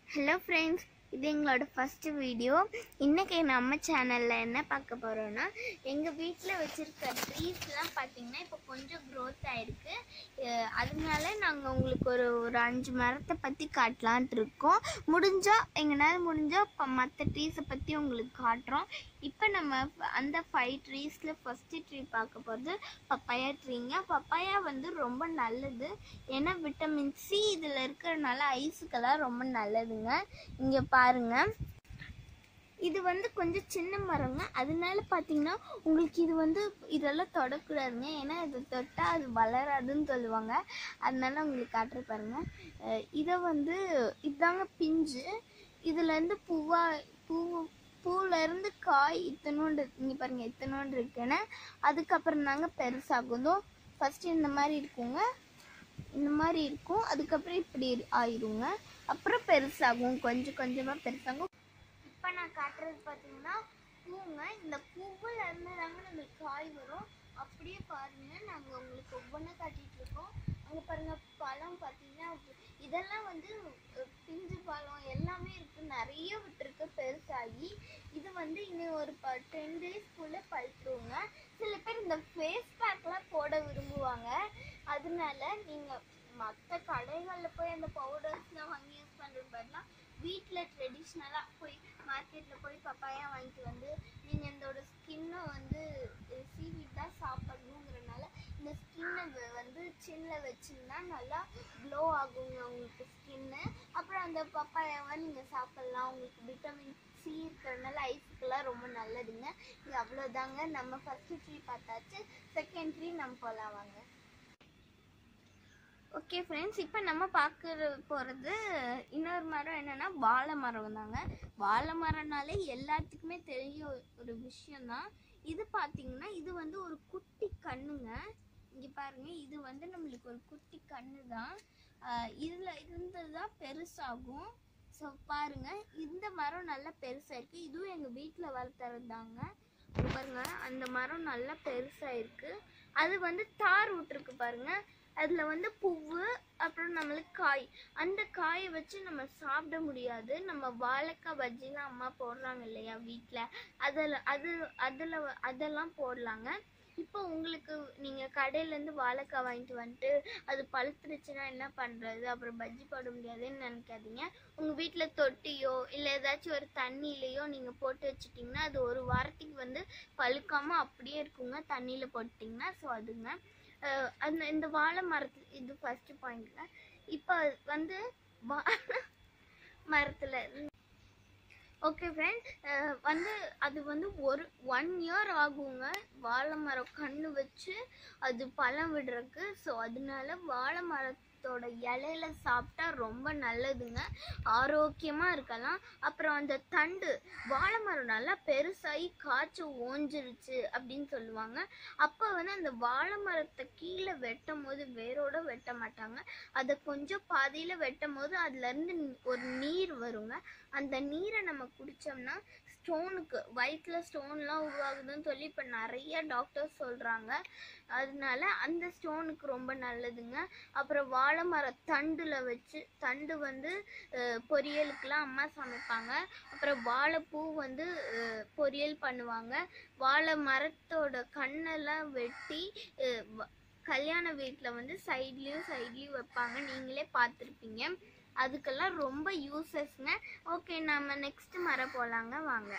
hello friends இது எங்களோட first video இன்றைக்கி நம்ம சேனலில் என்ன பார்க்க போகிறோன்னா எங்கள் வீட்டில் வச்சுருக்க ட்ரீஸ்லாம் பார்த்தீங்கன்னா இப்போ கொஞ்சம் க்ரோத் ஆகிருக்கு அதனால நாங்கள் உங்களுக்கு ஒரு ஒரு அஞ்சு மரத்தை பற்றி காட்டலான்ட்டு இருக்கோம் முடிஞ்சால் எங்களால் முடிஞ்சால் இப்போ மற்ற ட்ரீஸை பற்றி உங்களுக்கு காட்டுறோம் இப்போ நம்ம அந்த ஃபைவ் ட்ரீஸில் ஃபஸ்ட்டு ட்ரீ பார்க்க போகிறது பப்பாயா ட்ரீங்க பப்பாயா வந்து ரொம்ப நல்லது ஏன்னா விட்டமின் சி இதில் இருக்கிறதுனால ஐஸுக்கெல்லாம் ரொம்ப நல்லதுங்க இங்கே பாருங்க இது வந்து கொஞ்சம் சின்ன மரங்க அதனால பார்த்தீங்கன்னா உங்களுக்கு இது வந்து இதெல்லாம் தொடக்கூடாதுங்க ஏன்னா இது தொட்டால் அது வளராதுன்னு சொல்லுவாங்க அதனால உங்களுக்கு காட்டுற பாருங்க அஹ் இதை வந்து இதாங்க பிஞ்சு இதுலேருந்து பூவா பூ பூலேருந்து காய் இத்தனோண்டு இங்கே பாருங்க இத்தனோண்டு இருக்குன்னு அதுக்கப்புறம் தாங்க பெருசாகுதும் ஃபஸ்ட்டு இந்த மாதிரி இருக்குங்க இந்த மாதிரி இருக்கும் அதுக்கப்புறம் இப்படி ஆயிருங்க அப்புறம் பெருசாகும் கொஞ்சம் கொஞ்சமாக பெருசாகும் இப்போ நான் காட்டுறது பார்த்தீங்கன்னா பூங்க இந்த பூவில் இருந்து தாங்க நம்மளுக்கு காய் வரும் அப்படியே பாருங்க நாங்கள் உங்களுக்கு ஒவ்வொன்றா காட்டிட்டு இருக்கோம் அங்கே பாருங்க பழம் பார்த்தீங்கன்னா இதெல்லாம் வந்து அஹ், பிஞ்சு பழம் எல்லாமே இருக்கு நிறைய விட்டுருக்கு பெருசாகி இது வந்து இன்னும் ஒரு ப டென் டேஸ்க்குள்ளே பழுத்துருங்க சில பேர் இந்த ஃபேஸ் பேக்லாம் போட விரும்புவாங்க அதனால நீங்கள் மற்ற கடைகளில் போய் அந்த பவுடர்ஸ்லாம் வாங்கி யூஸ் பண்ணுறது பதிலாக வீட்டில் ட்ரெடிஷ்னலாக போய் மார்க்கெட்டில் போய் பப்பாயா வாங்கிட்டு வந்து நீங்கள் இதோட ஸ்கின்னை வந்து சீவிட்டு தான் சாப்பிடணுங்கிறனால இந்த ஸ்கின்னை வந்து சின்னில் வச்சிங்கன்னா நல்லா க்ளோ ஆகுங்க உங்களுக்கு ஸ்கின்னு அப்புறம் அந்த பப்பாயாவை நீங்கள் சாப்பிட்லாம் உங்களுக்கு விட்டமின் சி இருக்கிறதுனால ஐஸுக்கெல்லாம் ரொம்ப நல்லதுங்க இது அவ்வளோதாங்க நம்ம ஃபஸ்ட்டு ட்ரீ பார்த்தாச்சு செகண்ட் ட்ரீ நம்ம போகலாம் வாங்க ஓகே ஃப்ரெண்ட்ஸ் இப்போ நம்ம பார்க்க போகிறது இன்னொரு மரம் என்னென்னா வாழை மரம் தாங்க வாழை மரம்னாலே எல்லாத்துக்குமே தெரிய ஒரு விஷயம்தான் இது பார்த்தீங்கன்னா இது வந்து ஒரு குட்டி கண்ணுங்க இங்கே பாருங்க இது வந்து நம்மளுக்கு ஒரு குட்டி கண்ணு தான் இதில் இருந்து தான் பெருசாகும் ஸோ பாருங்க இந்த மரம் நல்லா பெருசாக இருக்குது இதுவும் எங்கள் வீட்டில் வளர்த்துறது தாங்க இங்க பாருங்க அந்த மரம் நல்லா பெருசாக இருக்கு அது வந்து தார் விட்டுருக்கு பாருங்க அதில் வந்து பூவு அப்புறம் நம்மளுக்கு காய் அந்த காயை வச்சு நம்ம சாப்பிட முடியாது நம்ம வாழைக்காய் பஜ்ஜிலாம் அம்மா போடுறாங்க இல்லையா வீட்டில் அதில் அது அதில் அதெல்லாம் போடலாங்க இப்போ உங்களுக்கு நீங்கள் கடையிலேருந்து வாழைக்காய் வாங்கிட்டு வந்துட்டு அது பழுத்துருச்சுன்னா என்ன பண்ணுறது அப்புறம் பஜ்ஜி போட முடியாதுன்னு நினைக்காதீங்க உங்கள் வீட்டில் தொட்டியோ இல்லை ஏதாச்சும் ஒரு தண்ணியிலையோ நீங்கள் போட்டு வச்சிட்டிங்கன்னா அது ஒரு வாரத்துக்கு வந்து பழுக்காமல் அப்படியே இருக்குங்க தண்ணியில் போட்டிங்கன்னா ஸோ அதுங்க அஹ் அந்த இந்த வாழை மரத்து இது ஃபர்ஸ்ட் பாயிண்ட்ல இப்போ வந்து வாழை மரத்தில் ஓகே ஃப்ரெண்ட் வந்து அது வந்து ஒரு ஒன் இயர் ஆகுங்க வாழை மரம் கண்ணு வச்சு அது பழம் விடுறதுக்கு ஸோ அதனால வாழை மரத்தோட இலையில சாப்பிட்டா ரொம்ப நல்லதுங்க ஆரோக்கியமாக இருக்கலாம் அப்புறம் அந்த தண்டு வாழை மரம் நல்லா பெருசாகி காய்ச்சி ஓஞ்சிருச்சு அப்படின்னு சொல்லுவாங்க அப்போ வந்து அந்த வாழை மரத்தை கீழே வெட்டும் போது வேரோட வெட்ட மாட்டாங்க அதை கொஞ்சம் பாதியில் வெட்டும் போது அதுலேருந்து ஒரு நீர் வருங்க அந்த நீரை நம்ம குடித்தோம்னா ஸ்டோனுக்கு வயிற்றில் ஸ்டோன்லாம் உருவாகுதுன்னு சொல்லி இப்போ நிறைய டாக்டர்ஸ் சொல்கிறாங்க அதனால அந்த ஸ்டோனுக்கு ரொம்ப நல்லதுங்க அப்புறம் வாழை மர தண்டில் வச்சு தண்டு வந்து அஹ், பொரியலுக்கெலாம் அம்மா சமைப்பாங்க அப்புறம் வாழைப்பூ வந்து அஹ், பொரியல் பண்ணுவாங்க வாழை மரத்தோட கண்ணெல்லாம் வெட்டி அஹ், வ- கல்யாண வீட்டில் வந்து சைட்லேயும் சைட்லேயும் வைப்பாங்க நீங்களே பார்த்துருப்பீங்க அதுக்கெல்லாம் ரொம்ப யூசஸ்ங்க ஓகே நம்ம நெக்ஸ்ட் மரம் போலாங்க வாங்க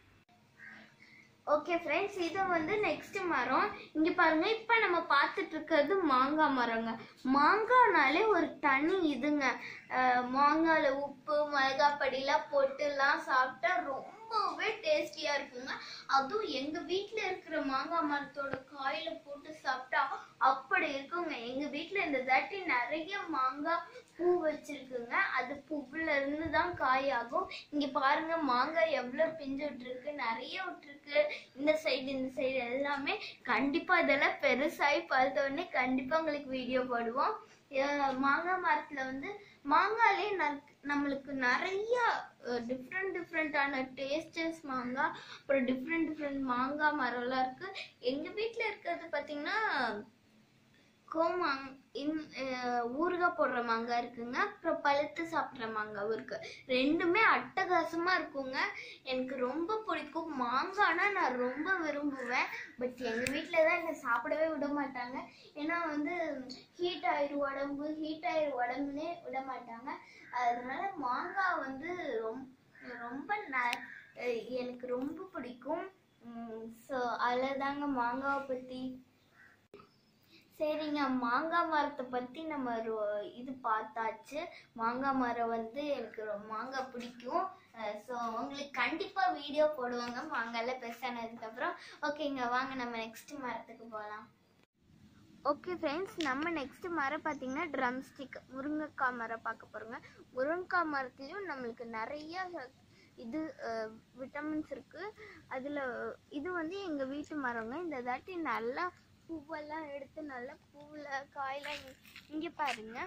ஓகே ஃப்ரெண்ட்ஸ் இது வந்து நெக்ஸ்ட் மரம் இங்க பாருங்க இப்போ நம்ம பார்த்துட்டு இருக்கிறது மாங்காய் மரங்க மாங்காய்னாலே ஒரு தனி இதுங்க அஹ் மாங்காயில உப்பு மிளகாய் பொடிலாம் போட்டுலாம் சாப்பிட்டா ரொம்பவே டேஸ்டியா இருக்குங்க அதுவும் எங்க வீட்ல இருக்கிற மாங்காய் மரத்தோட காயில போட்டு சாப்பிட்டா அப்படி இருக்குங்க எங்க வீட்ல இந்த தாட்டி நிறைய மாங்காய் பூ வச்சிருக்குங்க அது பூவுல இருந்து தான் காய் ஆகும் இங்க பாருங்க மாங்காய் எவ்வளவு பிஞ்சு விட்டுருக்கு நிறைய விட்டுருக்கு இந்த சைடு இந்த சைடு எல்லாமே கண்டிப்பா இதெல்லாம் பெருசாகி பார்த்த உடனே கண்டிப்பா உங்களுக்கு வீடியோ போடுவோம் அஹ் மாங்காய் மரத்துல வந்து மாங்காயிலே ந- நம்மளுக்கு நிறைய டிஃப்ரெண்ட் டிஃப்ரெண்ட்டான டேஸ்டஸ் மாங்காய் அப்புறம் டிஃப்ரெண்ட் டிஃப்ரெண்ட் மாங்காய் மரம்லாம் இருக்கு எங்க வீட்ல இருக்கிறது பாத்தீங்கன்னா கோமாங் இன் அஹ், ஊறுகாய் போடுற மாங்காய் இருக்குங்க அப்புறம் பழுத்து சாப்பிட்ற மாங்காவும் இருக்கு ரெண்டுமே அட்டகாசமா இருக்குங்க எனக்கு ரொம்ப பிடிக்கும் மாங்காய்னா நான் ரொம்ப விரும்புவேன் பட் எங்க வீட்டில் தான் என்னை சாப்பிடவே விட மாட்டாங்க ஏன்னா வந்து ஹீட் ஆயிரும் உடம்பு ஹீட் ஆயிரும் உடம்புனே விட மாட்டாங்க அதனால மாங்காய் வந்து ரொம்ப ரொம்ப ந- அஹ் எனக்கு ரொம்ப பிடிக்கும் ஸோ அவ்வளோதாங்க மாங்காவை பற்றி சரிங்க மாங்காய் மரத்தை பற்றி நம்ம ஒரு இது பார்த்தாச்சு மாங்காய் மரம் வந்து எனக்கு ரொம்ப மாங்காய் பிடிக்கும் ஸோ உங்களுக்கு கண்டிப்பாக வீடியோ போடுவாங்க மாங்காயில் பெருசானதுக்கப்புறம் ஓகேங்க வாங்க நம்ம நெக்ஸ்ட் மரத்துக்கு போகலாம் ஓகே ஃப்ரெண்ட்ஸ் நம்ம நெக்ஸ்ட் மரம் பார்த்தீங்கன்னா ட்ரம் ஸ்டிக் முருங்கைக்காய் மரம் பார்க்க போகிறோங்க முருங்கைக்காய் மரத்துலேயும் நம்மளுக்கு நிறைய இது விட்டமின்ஸ் இருக்குது அதில் இது வந்து எங்கள் வீட்டு மரங்க இந்த தாட்டி நல்லா பூவெல்லாம் எடுத்து நல்லா பூவில் காயெல்லாம் இங்கே பாருங்க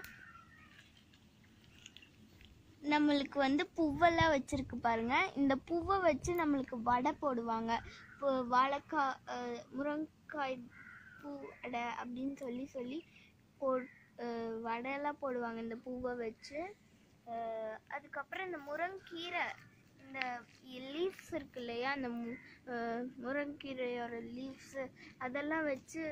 நம்மளுக்கு வந்து பூவெல்லாம் வச்சிருக்கு பாருங்க இந்த பூவை வச்சு நம்மளுக்கு வடை போடுவாங்க இப்போ வாழைக்காய் அஹ், முருங்கைக்காய் பூ அடை அப்படின்னு சொல்லி சொல்லி போ அஹ், வடையெல்லாம் போடுவாங்க இந்த பூவை வச்சு அஹ், அதுக்கப்புறம் இந்த முருங்கீரை இந்த லீவ்ஸ் இருக்கு இல்லையா அந்த மு- அஹ், முருங்கீரையோட லீவ்ஸு அதெல்லாம் வச்சு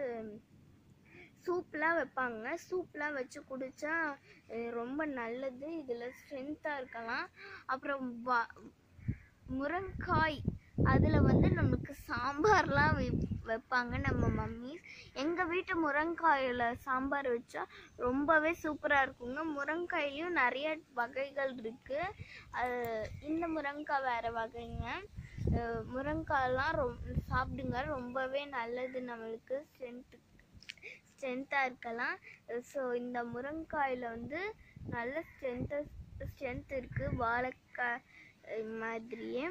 சூப்லாம் வைப்பாங்க சூப்லாம் வச்சு குடித்தா ரொம்ப நல்லது இதில் ஸ்ட்ரென்த்தாக இருக்கலாம் அப்புறம் வா முருங்காய் அதில் வந்து நமக்கு சாம்பார்லாம் வை- வைப்பாங்க நம்ம மம்மி எங்கள் வீட்டு முருங்காயில் சாம்பார் வச்சா ரொம்பவே சூப்பராக இருக்குங்க முருங்காயிலையும் நிறைய வகைகள் இருக்குது இந்த முருங்காய் வேறு வகைங்க அஹ் முருங்காய்லாம் ரொம் சாப்பிடுங்க ரொம்பவே நல்லது நம்மளுக்கு ஸ்ட்ரென்த்து ஸ்ட்ரென்த்தாக இருக்கலாம் ஸோ இந்த முருங்காயில் வந்து நல்ல ஸ்ட்ரென்த்து ஸ்ட்ரென்த் இருக்குது வாழைக்காய் அஹ் மாதிரியே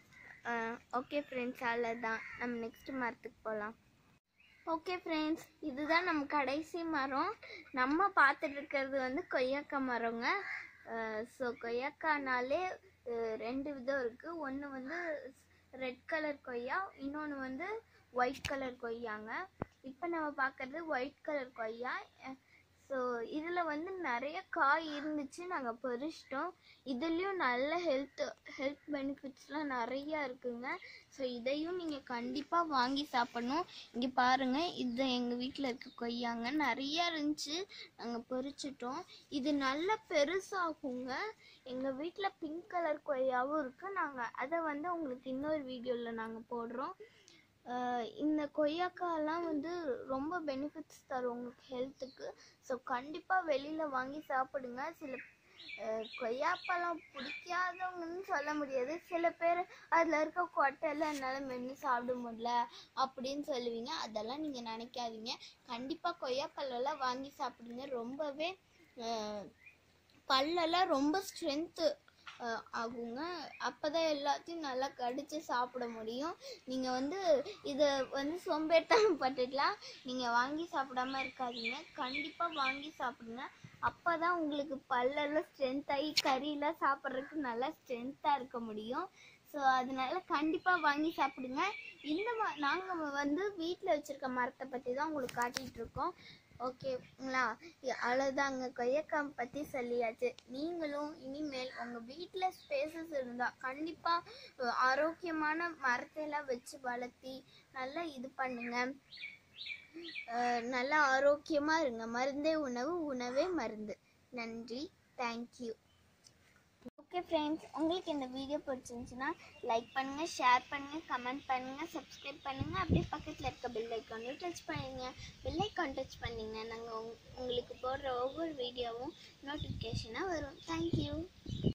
ஓகே ஃப்ரெண்ட்ஸ் அவ்வளோதான் நம்ம நெக்ஸ்ட் மரத்துக்கு போகலாம் ஓகே ஃப்ரெண்ட்ஸ் இதுதான் நம்ம கடைசி மரம் நம்ம பார்த்துட்டு இருக்கிறது வந்து கொய்யாக்கா மரங்க ஸோ கொய்யாக்கானாலே அஹ், ரெண்டு விதம் இருக்குது ஒன்று வந்து ரெட் கலர் கொய்யா இன்னொன்று வந்து ஒயிட் கலர் கொய்யாங்க இப்போ நம்ம பார்க்குறது ஒயிட் கலர் கொய்யா ஸோ இதில் வந்து நிறைய காய் இருந்துச்சு நாங்கள் பறிச்சிட்டோம் இதுலேயும் நல்ல ஹெல்த் ஹெல்த் பெனிஃபிட்ஸ்லாம் நிறையா இருக்குங்க ஸோ இதையும் நீங்கள் கண்டிப்பாக வாங்கி சாப்பிடணும் இங்கே பாருங்கள் இது எங்கள் வீட்டில் இருக்க கொய்யாங்க நிறையா இருந்துச்சு நாங்கள் பறிச்சிட்டோம் இது நல்ல பெருசாகுங்க எங்கள் வீட்டில் பிங்க் கலர் கொய்யாவும் இருக்குது நாங்கள் அதை வந்து உங்களுக்கு இன்னொரு வீடியோவில் நாங்கள் போடுறோம் அஹ் இந்த கொய்யாக்காயெல்லாம் வந்து ரொம்ப பெனிஃபிட்ஸ் தரும் உங்களுக்கு ஹெல்த்துக்கு ஸோ கண்டிப்பாக வெளியில் வாங்கி சாப்பிடுங்க சில அஹ் கொய்யாப்பழம் பிடிக்காதவங்கன்னு சொல்ல முடியாது சில பேர் அதில் இருக்க கொட்டையெல்லாம் என்னால் மென்று சாப்பிட முடியல அப்படின்னு சொல்லுவீங்க அதெல்லாம் நீங்கள் நினைக்காதீங்க கண்டிப்பாக கொய்யாப்பழம்லாம் வாங்கி சாப்பிடுங்க ரொம்பவே அஹ், பல்லெல்லாம் ரொம்ப ஸ்ட்ரென்த்து ஆகுங்க அப்போ தான் எல்லாத்தையும் நல்லா கடித்து சாப்பிட முடியும் நீங்கள் வந்து இதை வந்து சோம்பேறித்தனம் பட்டுக்கலாம் நீங்கள் வாங்கி சாப்பிடாம இருக்காதீங்க கண்டிப்பாக வாங்கி சாப்பிடுங்க அப்போ தான் உங்களுக்கு பல்லெல்லாம் ஸ்ட்ரென்த் ஆகி கறியெல்லாம் சாப்பிட்றதுக்கு நல்லா ஸ்ட்ரென்த்தாக இருக்க முடியும் ஸோ அதனால கண்டிப்பாக வாங்கி சாப்பிடுங்க இந்த ம நாங்கள் வந்து வீட்டில் வச்சுருக்க மரத்தை பற்றி தான் உங்களுக்கு காட்டிகிட்டு இருக்கோம் ஓகேங்களா அவ்வளோதாங்க கொய்யக்காய் பற்றி சொல்லியாச்சு நீங்களும் இனிமேல் உங்கள் வீட்டில் ஸ்பேசஸ் இருந்தால் கண்டிப்பாக ஆரோக்கியமான மரத்தையெல்லாம் வச்சு வளர்த்தி நல்லா இது பண்ணுங்க அஹ், நல்லா ஆரோக்கியமாக இருங்க மருந்தே உணவு உணவே மருந்து நன்றி தேங்க்யூ ஓகே ஃப்ரெண்ட்ஸ் உங்களுக்கு இந்த வீடியோ பிடிச்சிருந்துச்சுன்னா லைக் பண்ணுங்கள் ஷேர் பண்ணுங்கள் கமெண்ட் பண்ணுங்கள் சப்ஸ்கிரைப் பண்ணுங்கள் அப்படியே பக்கத்தில் இருக்க பெல் ஐக்கானையும் டச் பண்ணுங்க பெல் ஐக்கான் டச் பண்ணிங்கன்னா நாங்கள் உங்களுக்கு போடுற ஒவ்வொரு வீடியோவும் நோட்டிஃபிகேஷனாக வரும் தேங்க்யூ